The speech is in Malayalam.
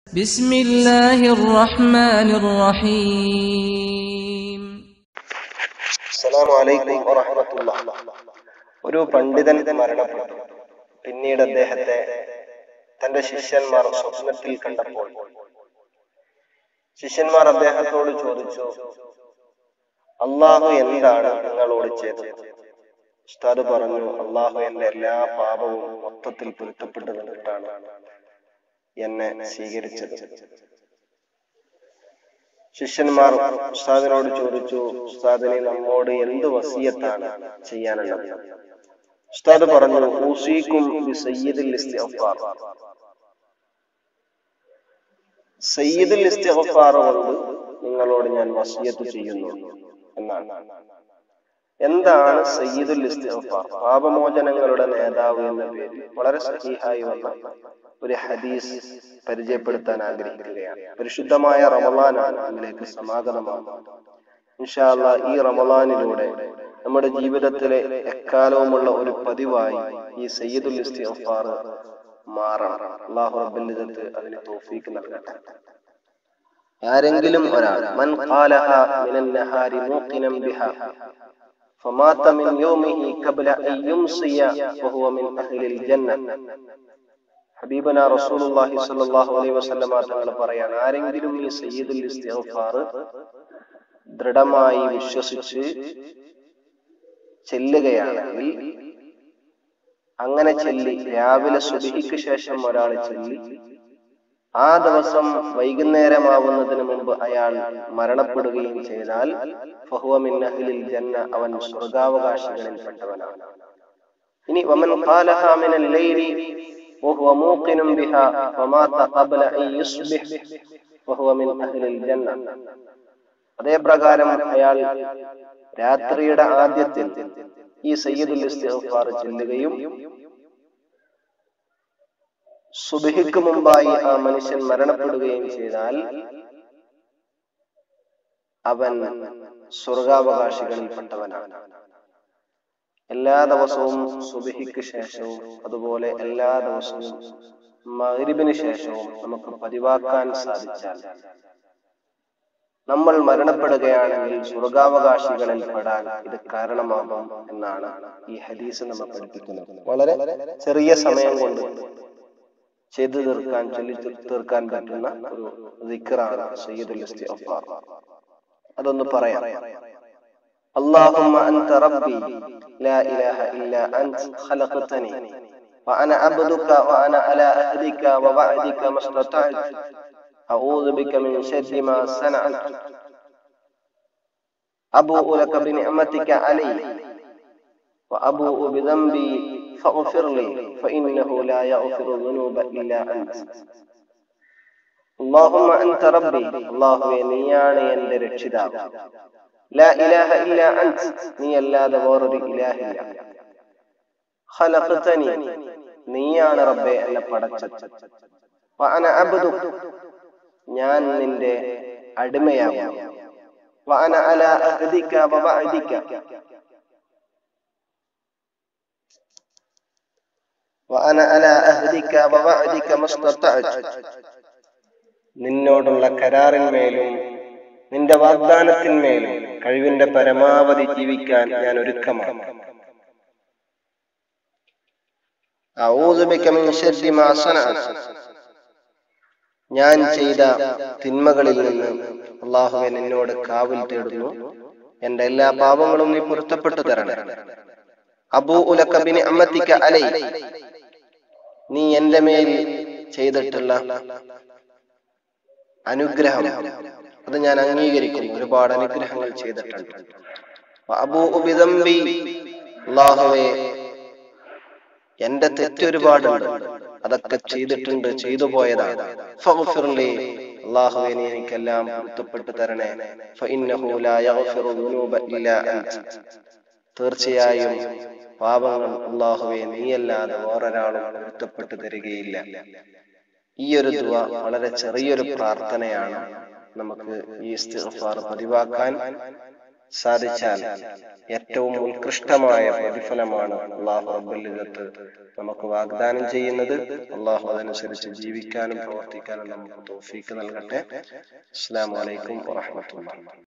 بسم الله الرحمن الرحيم അസ്സലാമു അലൈക്കും വറഹ്മത്തുള്ളാ ഒരു പണ്ഡിതൻ മരണപ്പെട്ടു പിന്നീട് അദ്ദേഹത്തെ തന്റെ ശിഷ്യന്മാർ സ്വപ്നത്തിൽ കണ്ടപ്പോൾ ശിഷ്യന്മാർ അദ്ദേഹത്തോട് ചോദിച്ചു അള്ളാഹു എന്താണ് നിങ്ങളോട് ചെയ്തത് ഉസ്താദ് പറഞ്ഞു അള്ളാഹു എന്റെ എല്ലാ പാപവും മൊത്തത്തിൽ പൊരുത്തപ്പെട്ടു നിന്നിട്ടാണ് എന്നെ സ്വീകരിച്ചത് ശിഷ്യന്മാർ ഉസ്താദിനോട് ചോദിച്ചു ഉസ്താദിനെ നമ്മോട് എന്ത് വസീയത്താണ് ചെയ്യാനുള്ളത് ഉസ്താദ് പറഞ്ഞു ഊസീക്കും ബി സയ്യിദുൽ ഇസ്തിഗ്ഫാർ സയ്യിദുൽ ഇസ്തിഗ്ഫാർ കൊണ്ട് നിങ്ങളോട് ഞാൻ വസീയത്ത് ചെയ്യുന്നു എന്നാണ് എന്താണ് സയ്യിദുൽ ഇസ്തിഗ്ഫാർ പാപമോചനങ്ങളുടെ നേതാവ് എന്ന പേരിൽ വളരെ സഹീഹായി വന്ന ഒരു ഹദീസ് പരിചയപ്പെടുത്താൻ ആഗ്രഹിക്കുകയാണ് പരിശുദ്ധമായ റമലാനാണ് അതിലേക്ക് സമാഗതമാകുന്നത് ഇൻഷാല്ല ഈ റമലാനിലൂടെ നമ്മുടെ ജീവിതത്തിലെ എക്കാലവുമുള്ള ഒരു പതിവായി ഈ സയ്യിദുൽ ഇസ്തിഗ്ഫാർ മാറണം അള്ളാഹു റബ്ബിൽ ഇzzത്ത് അതിന് തൗഫീക്ക് നൽകട്ടെ ആരെങ്കിലും ഒരാൾ മൻ ഖാലഹ മിനൻ നഹാരി മൂഖിനം ബിഹാ فمات من يومه قبل أن يمسي وهو من أهل الجنة ഹബീബന റസൂലുള്ളാഹി സ്വല്ലല്ലാഹു അലൈഹി വസല്ലമ തങ്ങൾ പറയാണ് ആരെങ്കിലും ഈ സയ്യിദുൽ ഇസ്തിഗ്ഫാർ ദൃഢമായി വിശ്വസിച്ച് ചെല്ലുകയാണെങ്കിൽ അങ്ങനെ ചെല്ലി രാവിലെ സുബഹിക്ക് ശേഷം ഒരാൾ ചെല്ലി ആ ദിവസം വൈകുന്നേരമാവുന്നതിന് മുമ്പ് അയാൾ മരണപ്പെടുകയും ചെയ്താൽ ഫഹുവ മിൻ അഹ്ലിൽ ജന്ന അവൻ സ്വർഗാവകാശികളിൽപ്പെട്ടവനാണ് ഇനി വമൻ ഖാലഹ മിനൽ ലൈലി وهو موقن بها فمات قبل أن يصبح وهو من أهل الجنة അതേ പ്രകാരം അയാൾ രാത്രിയുടെ ആദ്യത്തിൽ ഈ സയ്യിദുൽ ഇസ്തിഗ്ഫാർ ചെല്ലുകയും സുബഹിക്ക് മുമ്പായി ആ മനുഷ്യൻ മരണപ്പെടുകയും ചെയ്താൽ അവൻ സ്വർഗാവകാശികളിൽപ്പെട്ടവനാണ് എല്ലാ ദിവസവും സുബഹിക്ക് ശേഷവും അതുപോലെ എല്ലാ ദിവസവും മഗ്രിബിന് ശേഷവും നമുക്ക് പതിവാക്കാൻ സാധിച്ചാൽ നമ്മൾ മരണപ്പെടുകയാണെങ്കിൽ സ്വർഗാവകാശികളിൽ പെടാൻ ഇത് കാരണമാകും എന്നാണ് ഈ ഹദീസ് നമ്മെ പഠിപ്പിക്കുന്നത് വളരെ ചെറിയ സമയം കൊണ്ട് ചെയ്തു തീർക്കാൻ ചൊല്ലി തീർക്കാൻ പറ്റുന്ന ഒരു ദിക്റാണ് സയ്യിദുൽ ഇസ്തിഗ്ഫാർ അതൊന്ന് പറയാം اللهم أنت ربي لا إله إلا أنت خلقتني وأنا عبدك وأنا على عهدك ووعدك ما استطعت أعوذ بك من شر ما صنعت أبوء لك بنعمتك علي وأبوء بذنبي فاغفر لي فإنه لا يغفر الذنوب إلا أنت اللهم أنت ربي الله نيان يند رشداو لا إله إلا أنت നീ അല്ലാതെ വേറൊരു ഇലാഹില്ല ഖലഖതനി നീയാണ് റബ്ബേ എന്നെ പടച്ചത് വഅന അബ്ദു ഞാൻ നിന്റെ അടിമയാകും വഅന അലാ അഹ്ദിക വവഅദിക വഅന അലാ അഹ്ദിക വവഅദിക മസ്തതഅത് നിന്നോടുള്ള കരാറിന്മേലും നിന്റെ വാഗ്ദാനത്തിന്മേലും കഴിവിന്റെ പരമാവധി ജീവിക്കാൻ ഞാൻ ഒരുക്കമാണ് ഞാൻ ചെയ്ത തിന്മകളിൽ നിന്ന് അള്ളാഹുവെ നിന്നോട് കാവൽ തേടുന്നു എന്റെ എല്ലാ പാപങ്ങളും നീ പൊരുത്തപ്പെട്ടു തരണേ അബൂ ഉലക്കബിന് അമ്മത്തിക്ക അലൈ നീ എന്റെ മേൽ ചെയ്തിട്ടുള്ള അനുഗ്രഹം അത് ഞാൻ അംഗീകരിക്കുന്നു ഒരുപാട് അനുഗ്രഹങ്ങൾ ചെയ്തിട്ടുണ്ട് അള്ളാഹുവേ എന്റെ തെറ്റൊരുപാടുണ്ട് അതൊക്കെ ചെയ്തിട്ടുണ്ട് ചെയ്തു പോയതാണ് അള്ളാഹുവെ നീ എനിക്കെല്ലാം പൊരുത്തപ്പെട്ടു തരണേ തീർച്ചയായും പാപങ്ങൾ അള്ളാഹുവെ നീയല്ലാതെ വേറൊരാളും പൊരുത്തപ്പെട്ടു തരികയില്ല ഈ ഒരു ദുവ വളരെ ചെറിയൊരു പ്രാർത്ഥനയാണ് നമുക്ക് ഈ ഇസ്തിഗ്ഫാർ പതിവാക്കാൻ സാധിച്ചാൽ ഏറ്റവും ഉത്കൃഷ്ടമായ പ്രതിഫലമാണ് അള്ളാഹു റബ്ബുൽ ഇസ്സത്ത് നമുക്ക് വാഗ്ദാനം ചെയ്യുന്നത് അള്ളാഹു അതനുസരിച്ച് ജീവിക്കാനും പ്രവർത്തിക്കാനും നമുക്ക് തോഫീക്ക് നൽകട്ടെ അസ്സലാമു അലൈക്കും വറഹ്മത്തുള്ളാഹി